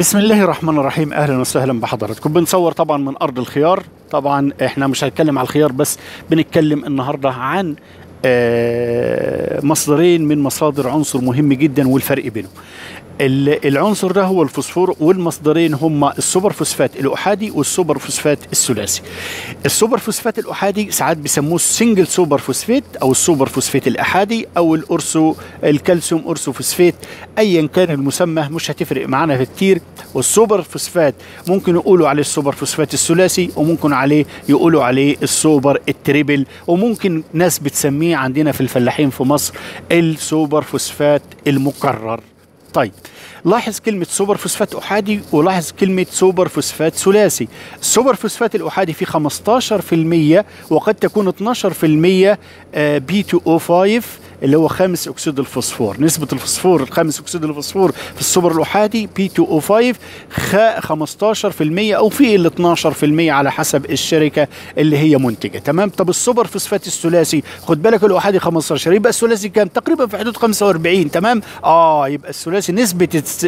بسم الله الرحمن الرحيم اهلا وسهلا بحضراتكم بنصور طبعا من ارض الخيار طبعا احنا مش هنتكلم على الخيار بس بنتكلم النهارده عن آه، مصدرين من مصادر عنصر مهم جدا والفرق بينهم ال- العنصر ده هو الفوسفور والمصدرين هما السوبر فوسفات الاحادي والسوبر فوسفات الثلاثي السوبر فوسفات الاحادي ساعات بيسموه السنجل سوبر فوسفيت او السوبر فوسفيت الاحادي او الارسو الكالسيوم ارسو فوسفيت ايا كان المسمى مش هتفرق معانا في كتير والسوبر فوسفات ممكن يقولوا عليه السوبر فوسفات الثلاثي وممكن عليه يقولوا عليه السوبر التريبل وممكن ناس بتسميه عندنا في الفلاحين في مصر السوبر فوسفات المكرر طيب لاحظ كلمة سوبر فوسفات أحادي ولاحظ كلمة سوبر فوسفات ثلاثي السوبر فوسفات الأحادي فيه 15% وقد تكون 12% بي 2 او 5 اللي هو خامس اكسيد الفوسفور نسبة الفوسفور الخامس اكسيد الفوسفور في السوبر الأحادي بي 2 او 5 خ- 15% او في ال 12% على حسب الشركة اللي هي منتجة تمام طب السوبر فوسفات الثلاثي خد بالك الأحادي 15 يبقى الثلاثي كام تقريبا في حدود 45 تمام اه يبقى الثلاثي نسبة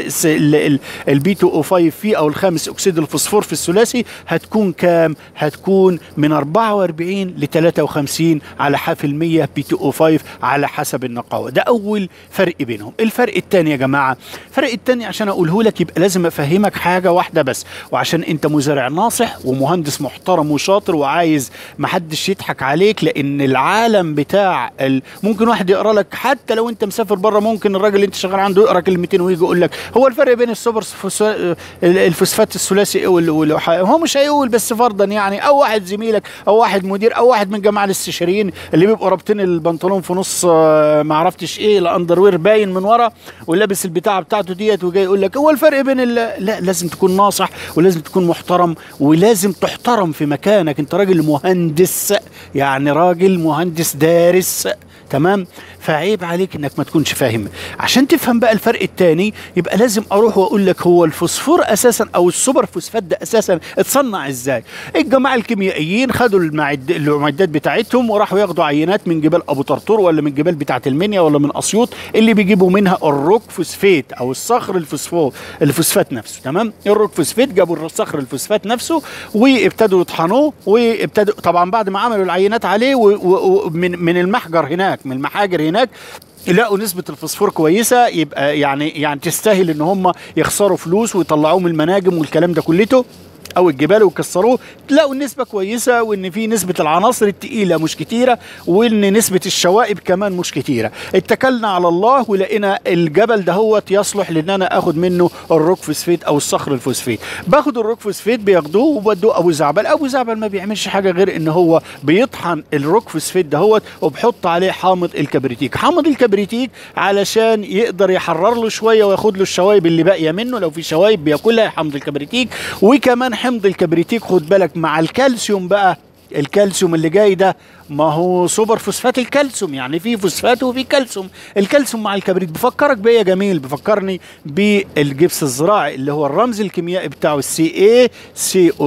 البي 2 او 5 فيه او الخامس اكسيد الفوسفور في الثلاثي هتكون كام هتكون من 44 ل 53 على حاف المية بي 2 او 5 على حسب النقاوة ده اول فرق بينهم الفرق الثاني يا جماعة الفرق الثاني عشان اقوله لك يبقى لازم افهمك حاجة واحدة بس وعشان انت مزارع ناصح ومهندس محترم وشاطر وعايز محدش يضحك عليك لان العالم بتاع ال... ممكن واحد يقرا لك حتى لو انت مسافر بره ممكن الراجل اللي انت شغال عنده يقرا كلمتين ويجي يقول لك هو الفرق بين السوبر فوس- الفوسفات الثلاثي وال- والأح- هو مش هيقول بس فرضا يعني او واحد زميلك او واحد مدير او واحد من جماعه الاستشاريين اللي بيبقوا رابطين البنطلون في نص آه، ما عرفتش ايه الاندروير باين من ورا ولابس البتاعه بتاعته ديت وجاي يقول لك هو الفرق بين ال... لا لازم تكون ناصح ولازم تكون محترم ولازم تحترم في مكانك انت راجل مهندس يعني راجل مهندس دارس تمام فعيب عليك انك ما تكونش فاهم عشان تفهم بقى الفرق التاني يبقى لازم اروح واقول لك هو الفوسفور اساسا او السوبر فوسفات ده اساسا اتصنع ازاي الجماعه الكيميائيين خدوا المعد... المعدات بتاعتهم وراحوا ياخدوا عينات من جبال ابو طرطور ولا من جبال بتاعه المنيا ولا من اسيوط اللي بيجيبوا منها الروك فوسفيت او الصخر الفوسفور الفوسفات نفسه تمام الروك فوسفيت جابوا الصخر الفوسفات نفسه وابتدوا يطحنوه وابتدوا طبعا بعد ما عملوا العينات عليه ومن من المحجر هناك من المحاجر هناك لقوا نسبة الفوسفور كويسة يبقى يعني يعني تستاهل ان هم يخسروا فلوس ويطلعوه من المناجم والكلام ده كلته او الجبال ويكسروه تلاقوا النسبة كويسة وان في نسبة العناصر التقيلة مش كتيرة وان نسبة الشوائب كمان مش كتيرة اتكلنا على الله ولقينا الجبل دهوت يصلح لان انا اخد منه الروك فوسفيت او الصخر الفوسفيت باخد الروك فوسفيت بياخدوه وبدوه ابو زعبل ابو زعبل ما بيعملش حاجة غير ان هو بيطحن الروك فوسفيت دهوت وبحط عليه حامض الكبريتيك حامض الكبريتيك علشان يقدر يحرر له شوية وياخد له الشوايب اللي باقية منه لو في شوايب بياكلها حامض الكبريتيك وكمان حمض الكبريتيك خد بالك مع الكالسيوم بقى الكالسيوم اللي جاي ده ما هو سوبر فوسفات الكالسيوم يعني في فوسفات وفي كالسيوم الكالسيوم مع الكبريت بفكرك بيه يا جميل بفكرني بالجبس الزراعي اللي هو الرمز الكيميائي بتاعه السي اي سي او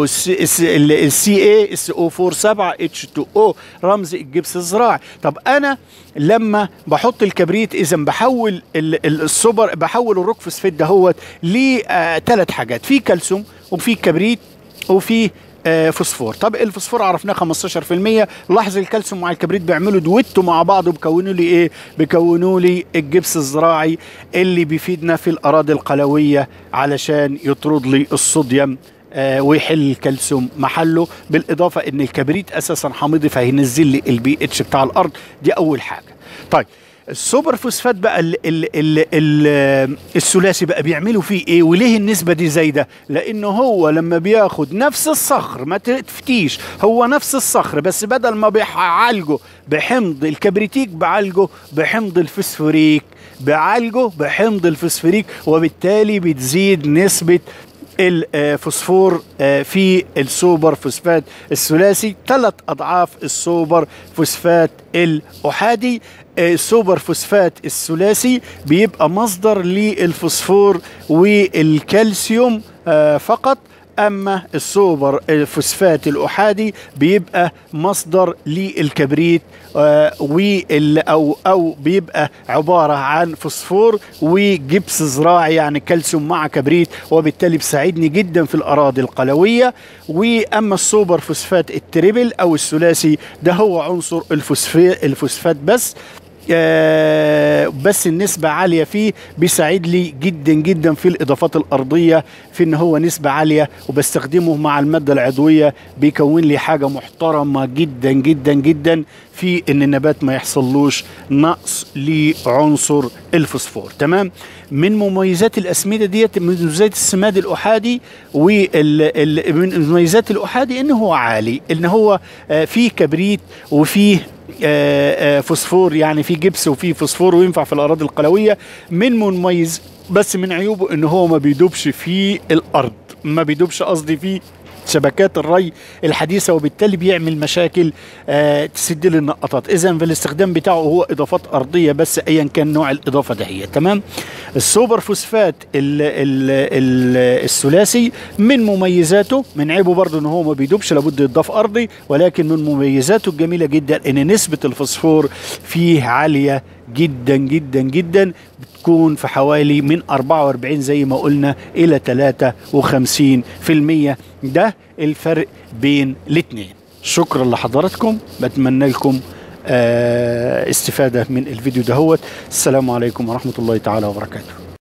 السي اي اس او 47 اتش 2 او رمز الجبس الزراعي طب انا لما بحط الكبريت اذا بحول ال- ال- السوبر بحول الروك فوسفات دهوت لثلاث حاجات في كالسيوم وفي كبريت وفي آه، فوسفور طب الفوسفور عرفناه 15% لاحظ الكالسيوم مع الكبريت بيعملوا دويتو مع بعض وبيكونوا لي ايه بيكونوا لي الجبس الزراعي اللي بيفيدنا في الاراضي القلويه علشان يطرد لي الصوديوم آه، ويحل الكالسيوم محله بالاضافه ان الكبريت اساسا حامضي فهينزل لي البي اتش بتاع الارض دي اول حاجه طيب السوبر فوسفات بقى ال ال ال ال الثلاثي بقى بيعملوا فيه ايه وليه النسبه دي زايده لانه هو لما بياخد نفس الصخر ما تفتيش هو نفس الصخر بس بدل ما بيعالجه بحمض الكبريتيك بعالجه بحمض الفسفوريك بعالجه بحمض الفسفوريك وبالتالي بتزيد نسبه الفوسفور آه، في السوبر فوسفات الثلاثي ثلاث اضعاف السوبر فوسفات الاحادي آه، السوبر فوسفات الثلاثي بيبقى مصدر للفوسفور والكالسيوم آه، فقط اما السوبر الفوسفات الاحادي بيبقى مصدر للكبريت آه، وال او او بيبقى عباره عن فوسفور وجبس زراعي يعني كالسيوم مع كبريت وبالتالي بيساعدني جدا في الاراضي القلويه واما السوبر فوسفات التريبل او الثلاثي ده هو عنصر الفوسفات الفوسفات بس آه، بس النسبة عالية فيه بيساعد لي جدا جدا في الإضافات الأرضية في إن هو نسبة عالية وبستخدمه مع المادة العضوية بيكون لي حاجة محترمة جدا جدا جدا في إن النبات ما يحصلوش نقص لعنصر الفوسفور تمام من مميزات الأسمدة ديت من مميزات السماد الأحادي ومن مميزات الأحادي إن هو عالي إن هو آه، فيه كبريت وفيه آه، آه، فوسفور يعني في جبس وفي فوسفور وينفع في الاراضي القلويه من مميز بس من عيوبه ان هو ما بيدوبش في الارض ما بيدوبش قصدي في شبكات الري الحديثه وبالتالي بيعمل مشاكل آه تسد لي النقطات اذا في الاستخدام بتاعه هو اضافات ارضيه بس ايا كان نوع الاضافه ده هي تمام السوبر فوسفات ال ال ال الثلاثي من مميزاته من عيبه برضه ان هو ما بيدوبش لابد يضاف ارضي ولكن من مميزاته الجميله جدا ان نسبه الفوسفور فيه عاليه جدا جدا جدا بتكون في حوالي من 44 زي ما قلنا الى 53% ده الفرق بين الاثنين شكرا لحضراتكم بتمنى لكم آه، استفادة من الفيديو دهوت السلام عليكم ورحمة الله تعالى وبركاته